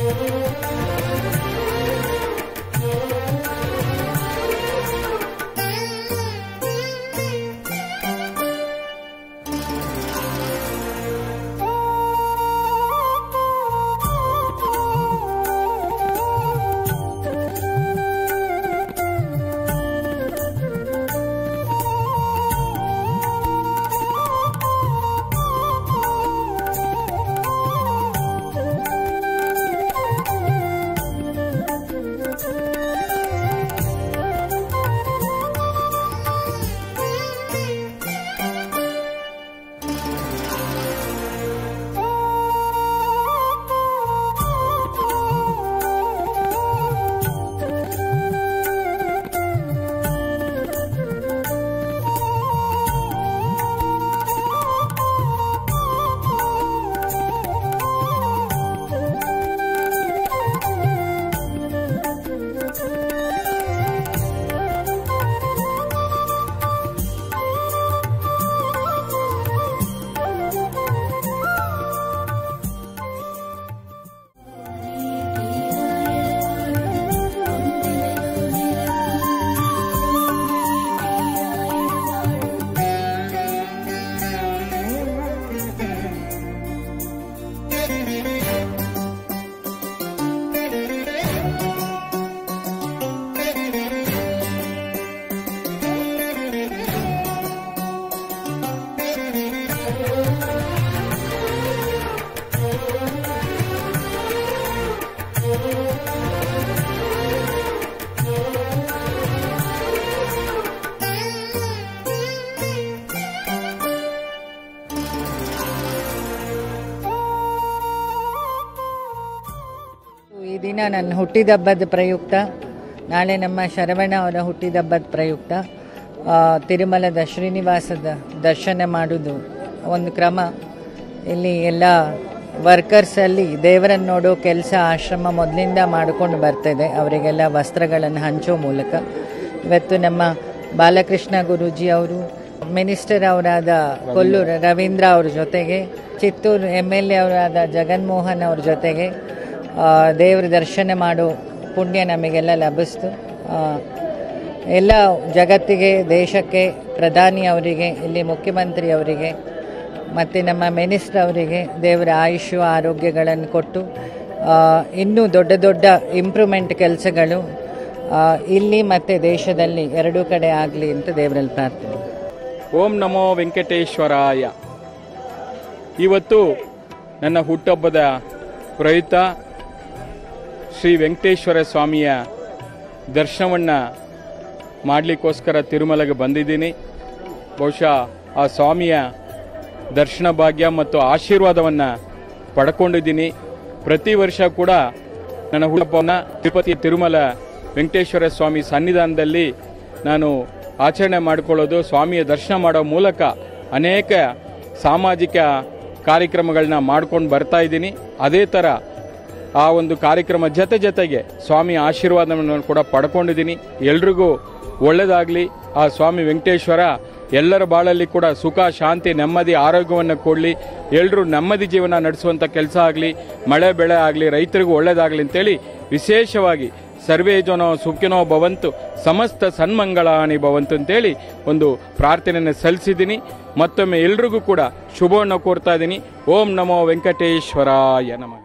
ಈ ದಿನ ನನ್ನ ಹುಟ್ಟಿದಬ್ಬದ ಪ್ರಯುಕ್ತ ನಾಳೆ ನಮ್ಮ ಶರವಣ ಅವರ ಹುಟ್ಟಿದಬ್ಬದ ಪ್ರಯುಕ್ತ ಆ, ತಿರುಮಲದ ಶ್ರೀನಿವಾಸದ ದರ್ಶನ ಮಾಡೋದು ಒಂದು ಕ್ರಮ ಇಲ್ಲಿ ಎಲ್ಲ ವರ್ಕರ್ಸಲ್ಲಿ ದೇವರನ್ನು ನೋಡೋ ಕೆಲಸ ಆಶ್ರಮ ಮೊದಲಿಂದ ಮಾಡಿಕೊಂಡು ಬರ್ತಿದೆ ಅವರಿಗೆಲ್ಲ ವಸ್ತ್ರಗಳನ್ನು ಹಂಚೋ ಮೂಲಕ ಇವತ್ತು ನಮ್ಮ ಬಾಲಕೃಷ್ಣ ಗುರೂಜಿ ಅವರು ಮಿನಿಸ್ಟರ್ ಅವರಾದ ಕೊಲ್ಲೂರು ರವೀಂದ್ರ ಅವ್ರ ಜೊತೆಗೆ ಚಿತ್ತೂರು ಎಮ್ ಎಲ್ ಎ ಅವರಾದ ಜಗನ್ಮೋಹನ್ ಅವ್ರ ಜೊತೆಗೆ ಆ, ದೇವ್ರ ದರ್ಶನ ಮಾಡೋ ಪುಣ್ಯ ನಮಗೆಲ್ಲ ಲಭಿಸ್ತು ಆ, ಎಲ್ಲ ಜಗತ್ತಿಗೆ ದೇಶಕ್ಕೆ ಪ್ರಧಾನಿ ಅವರಿಗೆ ಇಲ್ಲಿ ಮುಖ್ಯಮಂತ್ರಿ ಅವರಿಗೆ ಮತ್ತು ನಮ್ಮ ಮಿನಿಸ್ಟರ್ ಅವರಿಗೆ ದೇವರ ಆಯುಷು ಆರೋಗ್ಯಗಳನ್ನು ಕೊಟ್ಟು ಆ, ಇನ್ನೂ ದೊಡ್ಡ ದೊಡ್ಡ ಇಂಪ್ರೂವ್ಮೆಂಟ್ ಕೆಲಸಗಳು ಇಲ್ಲಿ ಮತ್ತು ದೇಶದಲ್ಲಿ ಎರಡೂ ಕಡೆ ಆಗಲಿ ಅಂತ ದೇವರಲ್ಲಿ ಪ್ರಾರ್ಥನೆ ಓಂ ನಮೋ ವೆಂಕಟೇಶ್ವರಾಯ ಇವತ್ತು ನನ್ನ ಹುಟ್ಟುಹಬ್ಬದ ಪ್ರಯುಕ್ತ ಶ್ರೀ ವೆಂಕಟೇಶ್ವರ ಸ್ವಾಮಿಯ ದರ್ಶನವನ್ನು ಮಾಡಲಿಕ್ಕೋಸ್ಕರ ತಿರುಮಲೆಗೆ ಬಂದಿದ್ದೀನಿ ಬಹುಶಃ ಆ ಸ್ವಾಮಿಯ ದರ್ಶನ ಭಾಗ್ಯ ಮತ್ತು ಆಶೀರ್ವಾದವನ್ನು ಪಡ್ಕೊಂಡಿದ್ದೀನಿ ಪ್ರತಿ ವರ್ಷ ಕೂಡ ನನ್ನ ಹುಟ್ಟುಹಬ್ಬವನ್ನು ತಿರುಪತಿ ತಿರುಮಲ ವೆಂಕಟೇಶ್ವರ ಸ್ವಾಮಿ ಸನ್ನಿಧಾನದಲ್ಲಿ ನಾನು ಆಚರಣೆ ಮಾಡಿಕೊಳ್ಳೋದು ಸ್ವಾಮಿಯ ದರ್ಶನ ಮಾಡೋ ಮೂಲಕ ಅನೇಕ ಸಾಮಾಜಿಕ ಕಾರ್ಯಕ್ರಮಗಳನ್ನ ಮಾಡ್ಕೊಂಡು ಬರ್ತಾ ಇದ್ದೀನಿ ಅದೇ ಥರ ಆ ಒಂದು ಕಾರ್ಯಕ್ರಮ ಜೊತೆ ಜೊತೆಗೆ ಸ್ವಾಮಿ ಆಶೀರ್ವಾದವನ್ನು ಕೂಡ ಪಡ್ಕೊಂಡಿದ್ದೀನಿ ಎಲ್ರಿಗೂ ಒಳ್ಳೆಯದಾಗಲಿ ಆ ಸ್ವಾಮಿ ವೆಂಕಟೇಶ್ವರ ಎಲ್ಲರ ಬಾಳಲ್ಲಿ ಕೂಡ ಸುಖ ಶಾಂತಿ ನೆಮ್ಮದಿ ಆರೋಗ್ಯವನ್ನು ಕೊಡಲಿ ಎಲ್ಲರೂ ನೆಮ್ಮದಿ ಜೀವನ ನಡೆಸುವಂಥ ಕೆಲಸ ಆಗಲಿ ಮಳೆ ಬೆಳೆ ಆಗಲಿ ರೈತರಿಗೂ ಒಳ್ಳೆಯದಾಗಲಿ ಅಂತೇಳಿ ವಿಶೇಷವಾಗಿ ಸರ್ವೇ ಜನೋ ಸುಖಿನೋ ಭವಂತು ಸಮಸ್ತ ಸನ್ಮಂಗಳಾನಿ ಭವಂತು ಅಂತೇಳಿ ಒಂದು ಪ್ರಾರ್ಥನೆಯನ್ನು ಸಲ್ಲಿಸಿದ್ದೀನಿ ಮತ್ತೊಮ್ಮೆ ಎಲ್ರಿಗೂ ಕೂಡ ಶುಭವನ್ನು ಕೋರ್ತಾ ಇದ್ದೀನಿ ಓಂ ನಮೋ ವೆಂಕಟೇಶ್ವರಾಯ ನಮಃ